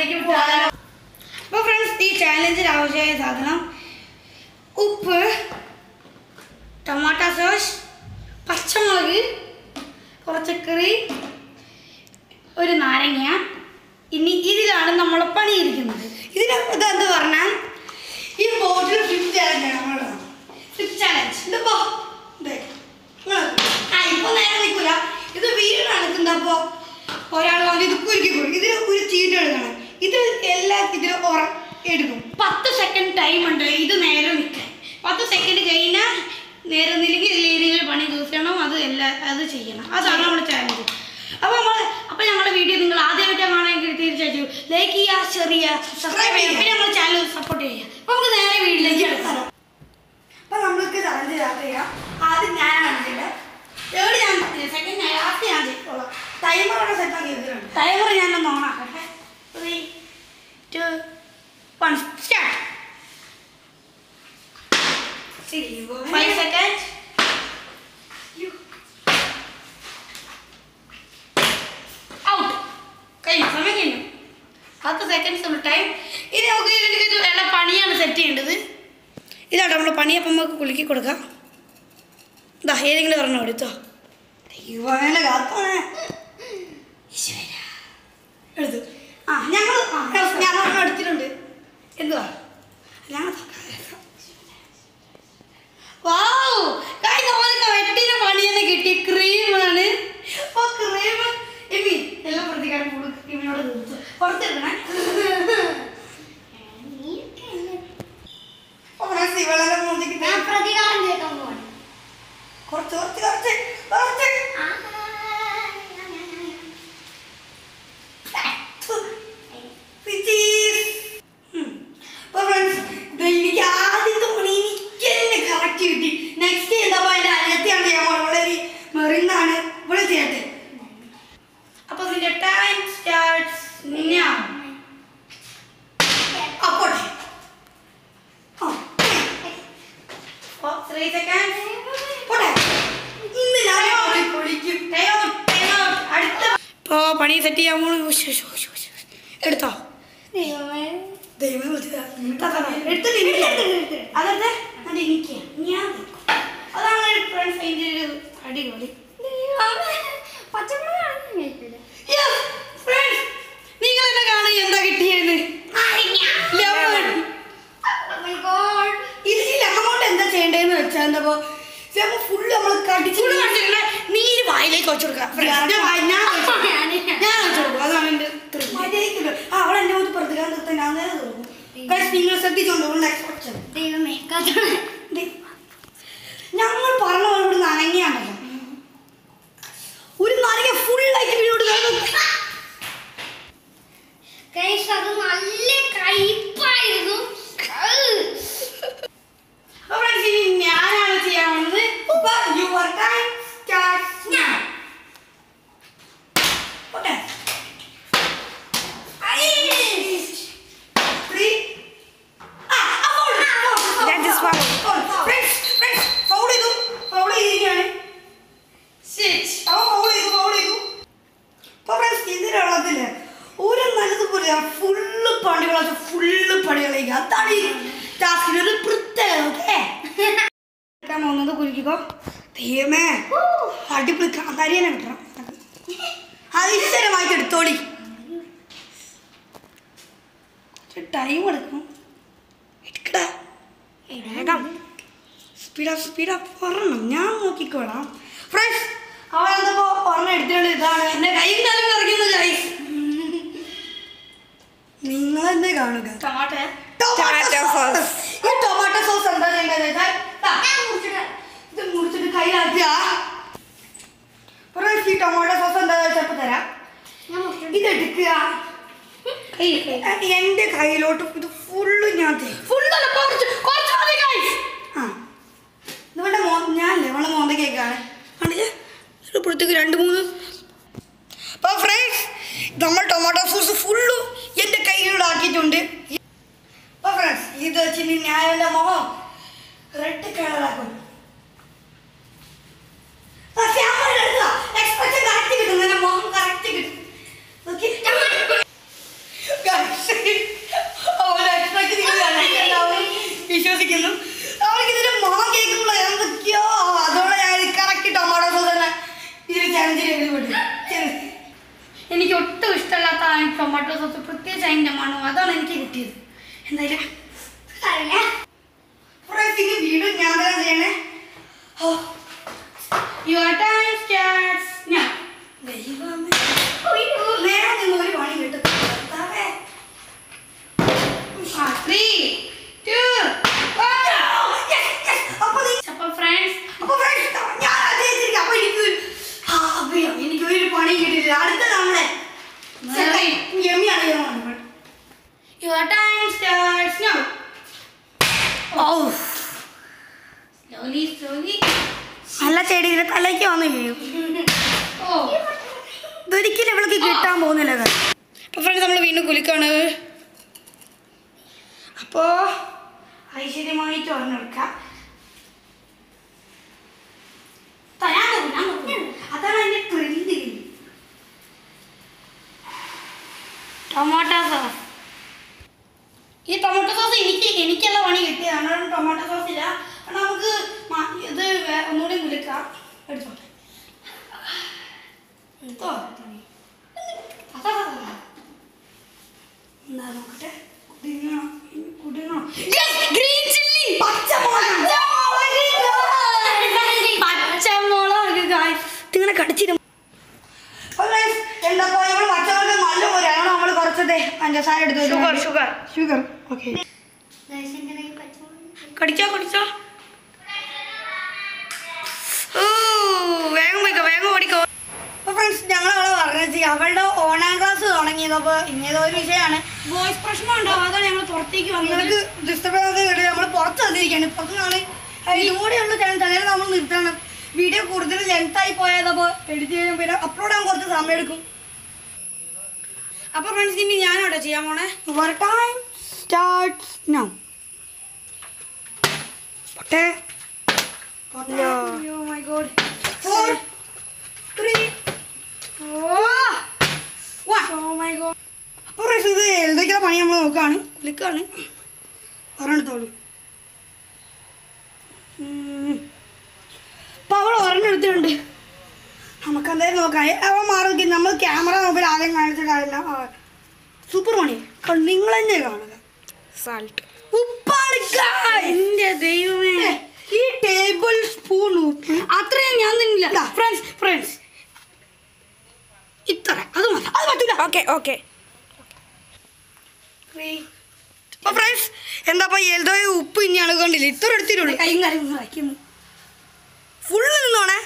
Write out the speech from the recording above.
ചാലഞ്ചിലേക്ക് പോകാം അപ്പോൾ ഫ്രണ്ട്സ് ഈ ചാലഞ്ചിന് ആവശ്യമായ സാധനം ഉപ്പ് ടൊമാറ്റോ സോസ് പച്ചമുളക് കുറച്ച് ക്രീം ഒരു നാരങ്ങ ഇനി ഇതിലാണ് നമ്മൾ പണിയിരിക്കുന്നത് ഇതിന് ഇതെന്ത് പറഞ്ഞാൽ ഈ ബോട്ടിൽ ഫ്ലിപ്പ് ചാലഞ്ച് ആണ് നമ്മൾ ഫ്ലിപ്പ് ചാലഞ്ച് ഇതിപ്പോ ദേ, ഇങ്ങള് ആ ഇപ്പൊ നേരെ നിൽക്കില്ല ഇത് വീടാണ് നിൽക്കുന്നത് അപ്പോൾ ഒരാൾ വന്ന് ഇത് കുരുക്കി കൊടുക്കും ഇത് ഒരു ചീട്ട് എടുക്കണം ഇത് എല്ലാ ഇതിലും ഉറ എടുക്കും പത്ത് സെക്കൻഡ് ടൈം ഉണ്ട് ഇത് നേരെ നിൽക്കാൻ പത്ത് സെക്കൻഡ് കഴിഞ്ഞാൽ നേരെ നില്ലെങ്കിൽ രീതിയിൽ പണി തീർക്കണം അത് എല്ലാ അത് ചെയ്യണം അതാണ് നമ്മുടെ ചാലഞ്ച് അപ്പോൾ നമ്മൾ അപ്പോൾ ഞങ്ങളുടെ വീഡിയോ നിങ്ങൾ ആദ്യമായിട്ടാണ് കാണാമെങ്കിൽ തീർച്ചയായിട്ടും ലൈക്ക് ചെയ്യുക ഷെയർ ചെയ്യുക സബ്സ്ക്രൈബ് ചെയ്യുക പിന്നെ നമ്മുടെ ചാനൽ സപ്പോർട്ട് ചെയ്യുക അപ്പോൾ നമുക്ക് നേരെ വീട്ടിലേക്ക് എടുക്കാം അപ്പോൾ നമ്മൾക്ക് ചലഞ്ച് യാത്ര ചെയ്യാം ആദ്യം ഞാനാണ് ചെയ്യേണ്ടത് തേർഡ് ഞാൻ സെക്കൻഡ് ഞാൻ ലാസ്റ്റ് ഞാൻ ചെയ്തോളാം ടൈമർ അവിടെ സെറ്റ് ആക്കി വെച്ചിട്ടുണ്ട് ടൈമർ ഞാനൊന്ന് ഓണാക്കട്ടെ three two one start five second out കഴിഞ്ഞു സമയം കഴിഞ്ഞു പത്ത് സെക്കൻഡ്സ് ഉള്ള ടൈം ഇത് നമുക്ക് ഇതിലേക്ക് നല്ല പണിയാണ് സെറ്റ് ചെയ്യേണ്ടത് ഇതാട്ടോ നമ്മൾ പണിയപ്പം നമുക്ക് കുലുക്കി കൊടുക്കാം ഇതാ ഏതെങ്കിലും ഒരെണ്ണം എടുത്തോ ദൈവമേനെ കാത്തോണേ ഈശ്വരാ. എടുത്തു ആ ഞങ്ങൾ ഞാൻ ഒരെണ്ണം എടുത്തിട്ടുണ്ട് എന്തുവാ ഞങ്ങൾ വാവ് കഴിഞ്ഞ ഓരോ വെട്ടിന് പണി തന്നെ കിട്ടി ക്രീമാണ് ഓ ക്രീം എമി എല്ലാം പ്രതികാരം കൂടും ക്രീമിനോട് തീർത്തു പുറത്തിടണേ ഓ, ഫ്രണ്ട്സ്, ഇവളെല്ലാം മൂഞ്ചിക്ക് ഞാൻ പ്രതികാരം കേൾക്കാൻ പോവാണ് കുറച്ച് കുറച്ച് കുറച്ച് കുറച്ച് Bitches. ഉം. അപ്പൊ friends, ദേ എനിക്ക് ആദ്യത്തെ പണി എനിക്ക് തന്നെ correct കിട്ടി. Next ചെയ്തപ്പോ അതിന്റെ അനിയത്തിയാണ് ഞാൻ മോളെ. വളരെ മെറിന്നാണ്. ഇവിടെ ചെയ്യട്ടെ. അപ്പൊ ഇതിന്റെ time starts now. ആ, പോട്ടെ. ആ. ഓ, three seconds. പോട്ടെ. ഇന്ന് ഞാൻ പൊളിക്കും. Time out, time out. അടുത്ത ഇപ്പോ പണി സെറ്റ് ചെയ്യാൻ പോണു ശ്ശോ, ശ്ശോ, ശ്ശോ, ശ്ശോ. എടുത്തോ ദൈവമേ ദൈവം വിളിച്ചതാ. താ, താ, താ. എടുത്തിട്ട് ഇരിക്ക്. അതല്ലേ അത് എനിക്ക് ഞാൻ നിൽക്കും. അതാണ് ഫ്രണ്ട്സ് അതിൻ്റെ ഒരു അടിപൊളി ദൈവമേ പച്ചമുളകാണ് ഞാൻ കഴിക്കില്ല Yes, friends, നിങ്ങൾ എന്നെ കാണുക എന്താ കിട്ടിയെന്ന് ലെമൺ Oh my god. ഇത് ഈ ലെമൺ കൊണ്ട് എന്താ ചെയ്യേണ്ടതെന്ന് വെച്ചാൽ എന്താ ലെമൺ ഫുള്ള് നമ്മൾ കടിച്ചു കണ്ടിട്ടുള്ള നീര് വായിലേക്ക് വെച്ചു കൊടുക്കാം Friends, ഞാൻ വായി- ഞാൻ വെച്ച് കൊടുക്കാം. ഞാൻ വെച്ച് കൊടുക്കും അതാണ് എൻ്റെ മര്യാദയ്ക്ക് ആ അവൾ എൻ്റെ മുഖത്ത് പ്രതികാരം നിർത്താൻ ഞാൻ നേരെ തുടങ്ങും Guys, നിങ്ങൾ ശ്രദ്ധിച്ചോണ്ട് എക്സ്പെക്ട് ചെയ്തു ദൈവമേ കാത്തോളെ ദേ, ഞങ്ങൾ പറഞ്ഞ പോലെ ഇവിടെ നനങ്ങിയാണല്ലോ ഒരു നാരങ്ങ ഫുൾ ആയിട്ട് വീട് ഗൈസ് അത് നല്ല കയ്പായിരുന്നു ഞാനാണ് ചെയ്യാൻ വന്നത് യുവർ ടൈം സ്റ്റാർട്ട്സ് നൗ ഓട്ടെ That is foul. Friends, friends, foul ചെയ്തു. Foul ചെയ്തിരിക്കുകയാണ്. അവൻ foul ചെയ്തു, foul ചെയ്തു. അപ്പൊ friends, ഇതിന്റെ വെള്ളത്തില് ഒരു നല്ലതുപോലെ ഫുള്ള് പണികൾ ഫുള്ള് പണികളേക്ക് അതാണ് ഈ ടാസ്കിന് ഒരു പ്രത്യേകത ഓക്കെ എടുക്കാൻ പോകുന്നത് കുരുക്കിക്കോ ദൈവമേ അടിപൊളി കാന്താരിയനെ കിട്ടണം അതിശരമായിട്ട് എടുത്തോളി ടൈം എടുക്കണം എടുക്കടാ വേഗം സ്പീഡപ്പ് സ്പീഡപ്പ് പറയണം ഞാൻ നോക്കിക്കോളാം ഫ്രണ്ട്സ് അവൻ എന്തപ്പോ ഒരെണ്ണം എടുത്തോണ്ട് ഇതാണ് എന്റെ കൈയും കാലും കറിക്കുന്നത് ഗൈസ് നിങ്ങൾ എന്നെ കാണുക ടൊമാറ്റോ ടൊമാറ്റോ സോസ് ഈ ടൊമാറ്റോ സോസ് എന്താ ചെയ്യേണ്ടത് വെച്ചാൽ ദാ, ഞാൻ മുറിച്ചിട്ട് ഇത് മുറിച്ചിട്ട് കയ്യിലാക്കുക ഫ്രണ്ട്സ് ഈ ടൊമാറ്റോ സോസ് എന്താ വെച്ചാൽ തരാം ഞാൻ മുറിച്ചിട്ട് ഇതെടുക്കുക എന്റെ കയ്യിലോട്ട് ഇത് ഫുള്ള് ഞാൻ ഫുള്ളല്ല കുറച്ച് കുറച്ച് മതി guys. ആ ഇതുകൊണ്ട് മോ ഞാനല്ലേ നമ്മളെ മോന്ത കേക്കാണ് കണ്ടില്ലേ ഇപ്പോഴത്തേക്ക് രണ്ട് മൂന്ന് അപ്പോൾ ഫ്രണ്ട്സ് നമ്മൾ ടൊമാറ്റോ സോസ് ഫുള്ളും എൻ്റെ കയ്യിലൂടെ ആക്കിയിട്ടുണ്ട് അപ്പോൾ ഫ്രണ്ട്സ് ഇത് വെച്ചിട്ട് ഞാൻ എൻ്റെ മുഖം റെഡ് കളറാക്കും എക്സ്പ്രഷൻ കറക്റ്റ് കിട്ടും എൻ്റെ മുഖം കറക്റ്റ് കിട്ടും ഓക്കെ ടൊമാറ്റോ സോസ് പ്രത്യേകിച്ച് അതിൻ്റെ മണം അതാണ് എനിക്ക് കിട്ടിയത് എന്തായാലും അറിയില്ല ഫ്രണ്ട്സ് ഇനി വീണ്ടും ഞാൻ തന്നെ ചെയ്യണേ ഓ യുവർ ടൈം സ്റ്റാർട്ട്സ് ഞാൻ ദൈവമേ നേരെ നിന്ന് ഒരു പണി കിട്ടത്തില്ല കർത്താവേ. ആ, three, two, one. അപ്പൊ നീ- അപ്പൊ friends, അപ്പൊ friends, ഞാൻ ആഗ്രഹിച്ചിരിക്കും. അപ്പൊ എനിക്ക് ആ, അയ്യോ, എനിക്ക് ഒരു പണി കിട്ടിയില്ല അടുത്ത നമ്മളെ യമ്മിയാണ് your time starts now oh slowly slowly നല്ല ചെടി ഇതിന്റെ തലയ്ക്ക് വന്ന് വീഴും ഓ ഇതൊരിക്കലും ഇവൾക്ക് കിട്ടാൻ പോകുന്നില്ല അപ്പൊ ഫ്രണ്ട് നമ്മൾ വീണ്ടും കുലിക്കാണ് അപ്പോ ഐശ്വര്യമായിട്ട് പറഞ്ഞെടുക്കാം തരാൻ പോകും, ഞാൻ നോക്കും. അതാണ് അതിന്റെ ട്രെൻഡ് ടൊമാറ്റോ സോസ് ഈ ടൊമാറ്റോ സോസ് എനിക്ക് എനിക്കുള്ള പണി കിട്ടിയതാണ് ടൊമാറ്റോ സോസ് ഇല്ല കാരണം നമുക്ക് മ- ഇത് വേ- ഒന്നുകൂടി കുലുക്കാം എടുത്തോട്ടെ എടുത്തോ അതാ, അതാ, അതാ. എന്താ നോക്കട്ടെ കുടുങ്ങണം ഇനി കുടുങ്ങണം ഗ്രീൻ ചില്ലി പച്ചമുളക് പച്ചമുളക് ഇങ്ങനെ കടിച്ചിരും എന്താ നമ്മൾ പച്ചമുളക് നല്ല പോലെയാണ് നമ്മൾ കുറച്ചതേ പഞ്ചസാര എടുത്ത് ഷുഗർ ഷുഗർ ഷുഗർ ഓക്കെ ദൈവത്തിന്റെ കയ്യിൽ പച്ചമുളക്. കടിച്ചോ കടിച്ചോ ഓ വേഗം പോയിക്കോ വേഗം ഓടിക്കോ അപ്പൊ ഫ്രണ്ട്സ് ഞങ്ങൾ അവളെ പറഞ്ഞത് അവളുടെ ഓണാം ക്ലാസ് തുടങ്ങിയത് അപ്പോൾ ഇങ്ങനത്തെ ഒരു വിഷയമാണ് വോയിസ് പ്രശ്നം ഉണ്ടാവും അതാണ് ഞങ്ങൾ പുറത്തേക്ക് വന്നത് ഡിസ്റ്റർബ് ചെയ്യാതെ നമ്മൾ പുറത്ത് വന്നിരിക്കുകയാണ് പുറത്ത് നാളെ ഇതും കൂടെയുള്ള ചാനൽ ചാനൽ നമ്മൾ നിർത്തണം വീഡിയോ കൂടുതൽ ലെങ്ത് ആയി പോയത് അപ്പോൾ എഡിറ്റ് ചെയ്യാൻ പിന്നെ അപ്ലോഡ് ചെയ്യാൻ കുറച്ച് സമയം എടുക്കും അപ്പോൾ ഫ്രണ്ട്സ് ഇനി ഞാനവിടെ ചെയ്യാൻ പോണേ യുവർ ടൈം സ്റ്റാർട്ട്സ് നൗ പൊട്ടെ Oh my god. Four, three, one. Oh my god. അപ്പോൾ ഫ്രണ്ട്സ് ഇത് എന്തൊക്കെയാണ് പണി നമ്മൾ നോക്കുകയാണ് ക്ലിക്കാണ് ഒരെണ്ണെടുത്തോളൂ അപ്പോൾ അവൾ ഒരെണ്ണം എടുത്തിട്ടുണ്ട് നമുക്ക് എന്തായാലും നോക്കാം അവൻ മാറി നമ്മൾ ക്യാമറ മൊബൈൽ ആദ്യം കാണിച്ച കാര്യമില്ല സൂപ്പർ മണി നിങ്ങൾ തന്നെ കാണുക സാൾട്ട് ഉപ്പാണ് എന്റെ ദൈവമേ ഈ ടേബിൾ സ്പൂൺ ഉപ്പ് അത്രയും ഞാൻ നിന്നില്ല ഫ്രണ്ട്സ് ഫ്രണ്ട്സ് ഇത്ര അത് മതി അത് പറ്റില്ല ഓക്കെ ഓക്കെ അപ്പൊ ഫ്രണ്ട്സ് എന്താ എൽദോ ഉപ്പ് ഇനിയാണ് കണ്ടില്ല ഇത്ര എടുത്തിട്ടുള്ളൂ കൈയും കാര്യം വയ്ക്കുന്നു ഫുള്ള് നിന്നോണേ